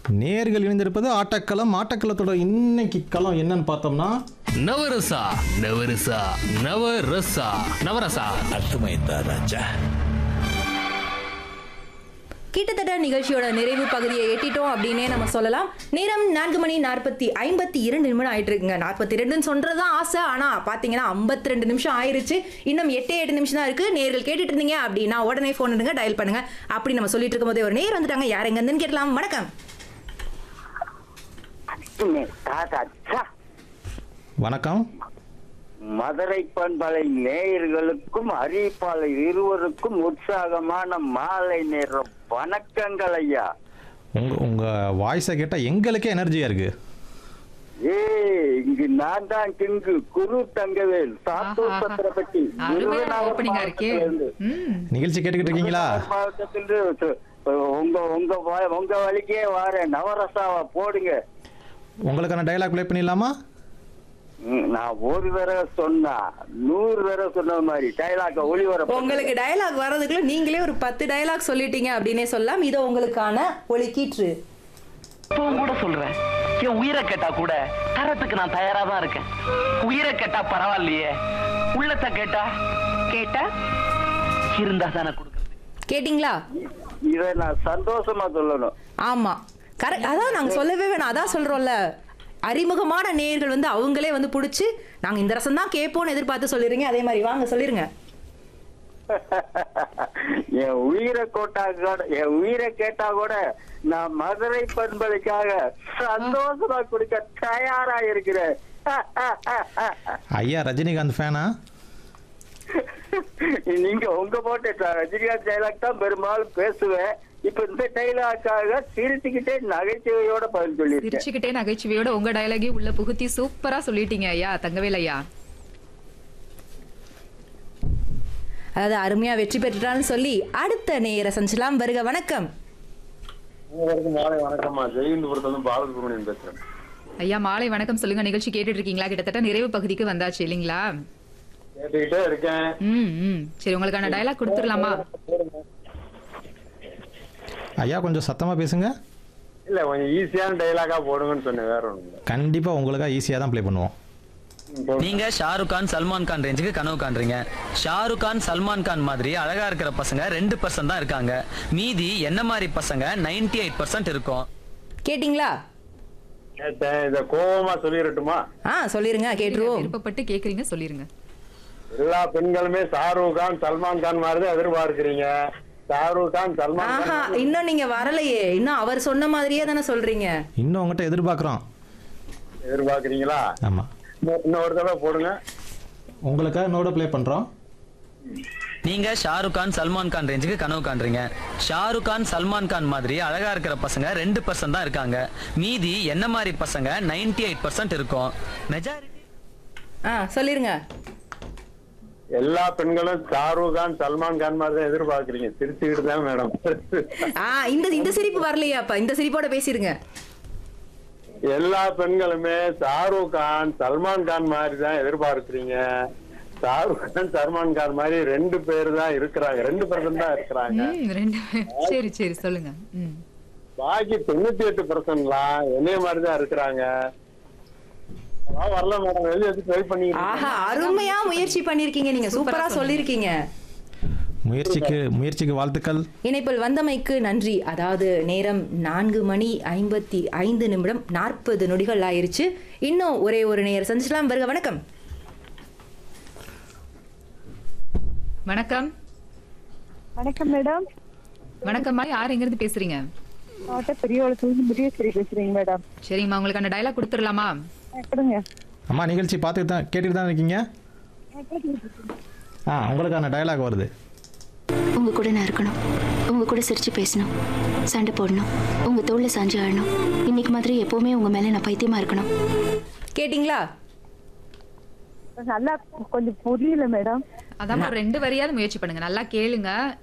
நேர்கள் இணைந்திருப்பது ஆட்டக்களம் ஆட்டக்களத்தோட இன்னைக்கு களம் என்னன்னு பார்த்தோம்னா நவரசா நவரசா நவரசா நவரசா అర్థమైందా రాజా கிட்டத்தட்ட நிகழ்ச்சியோட நிறைவு பகுதியை எட்டிட்டோம் அப்படின்னே நம்ம சொல்லலாம் நேரம் நான்கு மணி நாற்பத்தி ஐம்பத்தி இரண்டு நிமிடம் ஆயிட்டு இருக்குங்க நாற்பத்தி ரெண்டுன்னு சொல்றதுதான் ஆசை ஆனா பாத்தீங்கன்னா ஐம்பத்தி ரெண்டு நிமிஷம் ஆயிருச்சு இன்னும் எட்டே எட்டு நிமிஷம் தான் இருக்கு நேர்கள் கேட்டுட்டு இருந்தீங்க அப்படின்னா உடனே போன் எடுங்க டயல் பண்ணுங்க அப்படி நம்ம சொல்லிட்டு இருக்கும் போதே ஒரு நேர் வந்துட்டாங்க யார் எங்க இருந்துன்னு கேட்கலாம் வணக்கம் வணக்கம் மதுரை பண்பலை நேயர்களுக்கும் அறிவிப்பாளர் இருவருக்கும் உற்சாகமான மாலை நேரம் வணக்கங்கள் ஐயா உங்க உங்க வாய்ஸை கேட்டால் எங்களுக்கே எனர்ஜியா இருக்கு ஏ இங்கு நான் தான் கிங்கு குரு தங்கவேல் சாத்தூர் சத்திரப்பட்டி அருமையான ஓப்பனிங்கா இருக்கே ம் நிகழ்ச்சி கேட்டுக்கிட்டு இருக்கீங்களா மாவட்டத்தில் உங்க உங்க வ- உங்க வழிக்கே வார நவரசாவை போடுங்க உங்களுக்கான டயலாக் ப்ளே பண்ணிடலாமா ம், நான் ஒரு தடவை சொன்னா நூறு தடவை சொன்ன மாதிரி டைலாக்க ஒளிவர உங்களுக்கு டயலாக் வர்றதுக்குள்ள நீங்களே ஒரு பத்து டயலாக் சொல்லிட்டீங்க அப்படின்னே சொல்லலாம் இதோ உங்களுக்கான ஒலிக்கீற்று இப்பவும் கூட சொல்றேன் என் உயிரை கேட்டா கூட தரத்துக்கு நான் தயாரா தான் இருக்கேன் உயிரை கேட்டா பரவாயில்லையே உள்ளத்தை கேட்டா கேட்டா இருந்தா தானே கொடுக்குறது கேட்டிங்களா இதை நான் சந்தோஷமா சொல்லணும் ஆமா கரெக்ட் அதான் நாங்க சொல்லவே வேணாம் அதான் சொல்றோம்ல அறிமுகமான நேயர்கள் வந்து அவங்களே வந்து புடிச்சு நாங்க இந்த ரசம் தான் கேட்போம்னு எதிர்பார்த்து சொல்லிடுறீங்க அதே மாதிரி வாங்க சொல்லிருங்க என் உயிரை கோட்டா கூட என் உயிரை கேட்டா கூட நான் மதுரை பண்பதுக்காக சந்தோஷமா கொடுக்க தயாரா இருக்கிறேன் ஐயா ரஜினிகாந்த் ஃபேனா நீங்க உங்க போட்ட ட- ரஜினிகாந்த் டைலாக் தான் பெரும்பாலும் பேசுவேன் இப்ப இந்த டைலாக்காக சிரிச்சுக்கிட்டே நகைச்சுவையோட பதில் சொல்லியிருக்கேன் சிரிச்சுக்கிட்டே நகைச்சுவையோட உங்க டயலாகே உள்ள புகுத்தி சூப்பரா சொல்லிட்டீங்க ஐயா தங்கவேல் ஐயா அதாவது அருமையா வெற்றி பெற்றுட்டான்னு சொல்லி அடுத்த நேயரை சந்திச்சலாம் வருக வணக்கம் அனைவருக்கும் மாலை வணக்கம்மா ஜெயந்தபுரத்துல இருந்து பாலசுப்ரமணியன் பேசுறேன் ஐயா மாலை வணக்கம் சொல்லுங்க நிகழ்ச்சி கேட்டுட்டு இருக்கீங்களா கிட்டத்தட்ட நிறைவு பகுதிக்கு வந்தாச்சு இல்லைங்களா கேட்டுக்கிட்டே இருக்கேன் ம் ம் சரி உங்களுக்கான டயலாக் கொடுத்துடலாமா ஐயா கொஞ்சம் சத்தமாக பேசுங்க இல்ல கொஞ்சம் ஈஸியான டைலாக்கா போடுங்கன்னு சொன்னேன் வேற ஒண்ணும் இல்ல கண்டிப்பாக உங்களுக்காக ஈஸியாக தான் ப்ளே பண்ணுவோம் நீங்க ஷாருக் கான் சல்மான் கான் ரேஞ்சுக்கு கனவு காண்றீங்க ஷாருக் கான் சல்மான் கான் மாதிரி அழகா இருக்கிற பசங்க ரெண்டு பர்சன்ட் தான் இருக்காங்க மீதி என்ன மாதிரி பசங்க 98% எயிட் பர்சன்ட் இருக்கும் கேட்டிங்களா கேட்டேன் இத கோவமா சொல்லிடட்டுமா ஆ சொல்லிருங்க கேட்டுருவோம் விருப்பப்பட்டு கேக்குறீங்க சொல்லிருங்க எல்லா பெண்களுமே ஷாருக் கான் சல்மான் கான் மாதிரி தான் எதிர்பார்க்கிறீங்க ஷாருக் கான் சல்மான் ஆஹா கான் இன்னும் நீங்க வரலையே இன்னும் அவர் சொன்ன மாதிரியே தானே சொல்றீங்க இன்னும் உங்கள்கிட்ட எதிர்பார்க்குறோம் எதிர்பார்க்கிறீங்களா ஆமாம் இன்னும் இன்னொரு தடவை போடுங்க உங்களுக்காக நோட ப்ளே பண்ணுறோம் நீங்க ஷாருக் கான் சல்மான் கான் ரேஞ்சுக்கு கனவு காண்றீங்க ஷாருக் கான் சல்மான் கான் மாதிரி அழகா இருக்கிற பசங்க ரெண்டு பர்சன்ட் தான் இருக்காங்க மீதி என்ன மாதிரி பசங்க 98% எயிட் பர்சன்ட் இருக்கும் மெஜாரிட்டி ஆ சொல்லிருங்க எல்லா பெண்களும் ஷாருக் கான் சல்மான் கான் மாதிரி தான் எதிர்பார்க்கிறீங்க சிரிச்சுக்கிட்டு தான் மேடம் ஆ இந்த இந்த சிரிப்பு வரலையா அப்ப இந்த சிரிப்போட பேசிருங்க எல்லா பெண்களுமே ஷாருக் கான் சல்மான் கான் மாதிரி தான் எதிர்பார்க்கிறீங்க ஷாருக் கான் சல்மான் கான் மாதிரி ரெண்டு பேர் தான் இருக்கிறாங்க ரெண்டு பர்சன்ட் தான் இருக்கிறாங்க ம் ரெண்டு பேர். சரி சரி சொல்லுங்க ம் பாக்கி தொண்ணூத்தி எட்டு பர்சன்ட்லாம் என்னைய மாதிரி தான் இருக்கிறாங்க அதான் வரல மேடம் வெளியே வச்சு ட்ரை பண்ணிக்கிட்டு ஆஹா அருமையா முயற்சி பண்ணிருக்கீங்க நீங்க சூப்பரா சொல்லிருக்கீங்க முயற்சிக்கு முயற்சிக்கு வாழ்த்துக்கள் இணைப்பில் வந்தமைக்கு நன்றி அதாவது நேரம் நான்கு மணி ஐம்பத்தி ஐந்து நிமிடம் நாற்பது நொடிகள் ஆயிருச்சு இன்னும் ஒரே ஒரு நேரம் சந்திச்சலாம் வருக வணக்கம் வணக்கம் வணக்கம் மேடம் வணக்கம்மா யார் எங்க இருந்து பேசுறீங்க மாவட்ட பெரியவளத்துல முருகேஸ்வரி பேசுறீங்க மேடம் சரிங்கம்மா உங்களுக்கான டயலாக் கொடுத்துடலாமா கொடுங்க அம்மா நிகழ்ச்சி பார்த்துட்டு தான் கேட்டுட்டு தான் இருக்கீங்க ஆ உங்களுக்கான டயலாக் வருது உங்க கூட நான் இருக்கணும் உங்க கூட சிரிச்சு பேசணும் சண்டை போடணும் உங்க தோல்ல சாஞ்சு ஆடணும் இன்னைக்கு மாதிரி எப்பவுமே உங்க மேல நான் பைத்தியமா இருக்கணும் கேட்டிங்களா நல்லா கொஞ்சம் புரியல மேடம் அதான் ஒரு ரெண்டு வரியாவது முயற்சி பண்ணுங்க நல்லா கேளுங்க